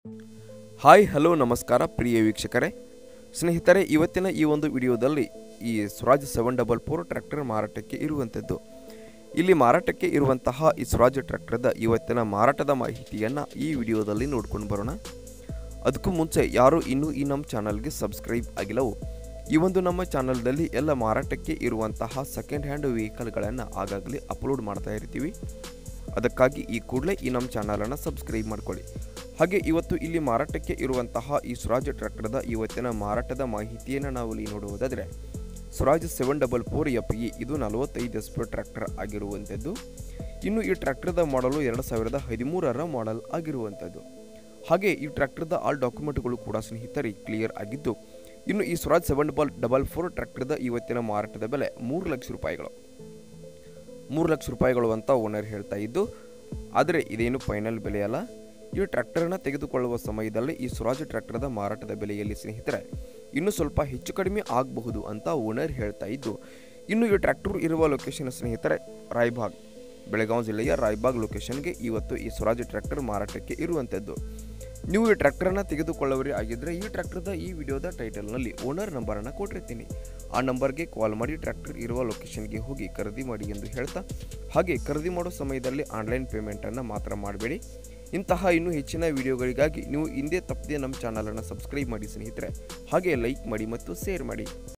hi hello ನಮಸ್ಕಾರ ಪ್ರಿಯ ವೀಕ್ಷಕರೇ ಸ್ನೇಹಿತರೆ ಇವತ್ತಿನ ಈ ಒಂದು ವಿಡಿಯೋದಲ್ಲಿ ಈ Swaraj seven double four tractor ಮಾರಾಟಕ್ಕೆ ಇರುವಂಥದ್ದು ಇಲ್ಲಿ ಮಾರಾಟಕ್ಕೆ ಇರುವಂತಹ ಈ ಸ್ವರಾಜ್ ಟ್ರ್ಯಾಕ್ಟರ್ದ ಇವತ್ತಿನ ಮಾರಾಟದ ಮಾಹಿತಿಯನ್ನು ಈ ವಿಡಿಯೋದಲ್ಲಿ ನೋಡ್ಕೊಂಡು ಬರೋಣ ಅದಕ್ಕೂ ಮುಂಚೆ ಯಾರು ಇನ್ನೂ ಈ ನಮ್ಮ ಚಾನಲ್ಗೆ ಸಬ್ಸ್ಕ್ರೈಬ್ ಆಗಿಲ್ಲವೋ ಈ ಒಂದು ನಮ್ಮ ಚಾನಲ್ದಲ್ಲಿ ಎಲ್ಲ ಮಾರಾಟಕ್ಕೆ ಇರುವಂತಹ ಸೆಕೆಂಡ್ ಹ್ಯಾಂಡ್ ವೆಹಿಕಲ್ಗಳನ್ನು ಆಗಾಗಲೇ ಅಪ್ಲೋಡ್ ಮಾಡ್ತಾ ಇರ್ತೀವಿ ಅದಕ್ಕಾಗಿ ಈ ಕೂಡಲೇ ಈ ನಮ್ಮ ಚಾನಲನ್ನು ಸಬ್ಸ್ಕ್ರೈಬ್ ಮಾಡ್ಕೊಳ್ಳಿ ಹಾಗೆ ಇವತ್ತು ಇಲ್ಲಿ ಮಾರಾಟಕ್ಕೆ ಇರುವಂತಹ ಈ ಸ್ವರಾಜ್ ಟ್ರ್ಯಾಕ್ಟರ್ದ ಇವತ್ತಿನ ಮಾರಾಟದ ಮಾಹಿತಿಯನ್ನು ನಾವು ಇಲ್ಲಿ ನೋಡುವುದಾದರೆ Swaraj seven double four F E ಇದು ನಲವತ್ತೈದು ಎಸ್ ಪಿ ಟ್ರ್ಯಾಕ್ಟರ್ ಆಗಿರುವಂಥದ್ದು ಇನ್ನು ಈ ಟ್ರ್ಯಾಕ್ಟರ್ದ ಮಾಡಲು ಎರಡು ಸಾವಿರದ ಹದಿಮೂರರ ಮಾಡೆಲ್ ಆಗಿರುವಂಥದ್ದು ಹಾಗೆ ಈ ಟ್ರ್ಯಾಕ್ಟರ್ದ ಆಲ್ ಡಾಕ್ಯುಮೆಂಟ್ಗಳು ಕೂಡ ಸ್ನೇಹಿತರೆ ಕ್ಲಿಯರ್ ಆಗಿದ್ದು ಇನ್ನು ಈ Swaraj seven double double four ಟ್ರ್ಯಾಕ್ಟರ್ದ ಇವತ್ತಿನ ಮಾರಾಟದ ಬೆಲೆ ಮೂರು ಲಕ್ಷ ರೂಪಾಯಿಗಳು ಮೂರು ಲಕ್ಷ ರೂಪಾಯಿಗಳು ಅಂತ ಓನರ್ ಹೇಳ್ತಾ ಇದ್ದು ಆದರೆ ಇದೇನು ಫೈನಲ್ ಬೆಲೆ ಅಲ್ಲ ಈ ಟ್ರ್ಯಾಕ್ಟರ್ನ ತೆಗೆದುಕೊಳ್ಳುವ ಸಮಯದಲ್ಲಿ ಈ ಸ್ವರಾಜ್ ಟ್ರ್ಯಾಕ್ಟರ್ದ ಮಾರಾಟದ ಬೆಲೆಯಲ್ಲಿ ಸ್ನೇಹಿತರೆ ಇನ್ನೂ ಸ್ವಲ್ಪ ಹೆಚ್ಚು ಕಡಿಮೆ ಆಗಬಹುದು ಅಂತ ಓನರ್ ಹೇಳ್ತಾ ಇದ್ದು ಇನ್ನು ಈ ಟ್ರ್ಯಾಕ್ಟರ್ ಇರುವ ಲೊಕೇಶನ್ ಸ್ನೇಹಿತರೆ ರಾಯ್ಬಾಗ್ ಬೆಳಗಾವಿ ಜಿಲ್ಲೆಯ ರಾಯ್ಬಾಗ್ ಲೊಕೇಶನ್ಗೆ ಇವತ್ತು ಈ ಸ್ವರಾಜ್ ಟ್ರ್ಯಾಕ್ಟರ್ ಮಾರಾಟಕ್ಕೆ ಇರುವಂಥದ್ದು ನೀವು ಈ ಟ್ರ್ಯಾಕ್ಟರ್ನ ತೆಗೆದುಕೊಳ್ಳೋರೇ ಆಗಿದ್ದರೆ ಈ ಟ್ರ್ಯಾಕ್ಟರ್ದ ಈ ವಿಡಿಯೋದ ಟೈಟಲ್ನಲ್ಲಿ ಓನರ್ ನಂಬರನ್ನು ಕೊಟ್ಟಿರ್ತೀನಿ ಆ ನಂಬರ್ಗೆ ಕಾಲ್ ಮಾಡಿ ಟ್ರ್ಯಾಕ್ಟರ್ ಇರುವ ಲೊಕೇಶನ್ಗೆ ಹೋಗಿ ಖರೀದಿ ಮಾಡಿ ಎಂದು ಹೇಳ್ತಾ ಹಾಗೆ ಖರೀದಿ ಮಾಡೋ ಸಮಯದಲ್ಲಿ ಆನ್ಲೈನ್ ಪೇಮೆಂಟನ್ನು ಮಾತ್ರ ಮಾಡಬೇಡಿ ಇಂತಹ ಇನ್ನೂ ಹೆಚ್ಚಿನ ವಿಡಿಯೋಗಳಿಗಾಗಿ ನೀವು ಹಿಂದೆ ತಪ್ಪದೆ ನಮ್ಮ ಚಾನಲನ್ನು ಸಬ್ಸ್ಕ್ರೈಬ್ ಮಾಡಿ ಸ್ನೇಹಿತರೆ ಹಾಗೆ ಲೈಕ್ ಮಾಡಿ ಮತ್ತು ಶೇರ್ ಮಾಡಿ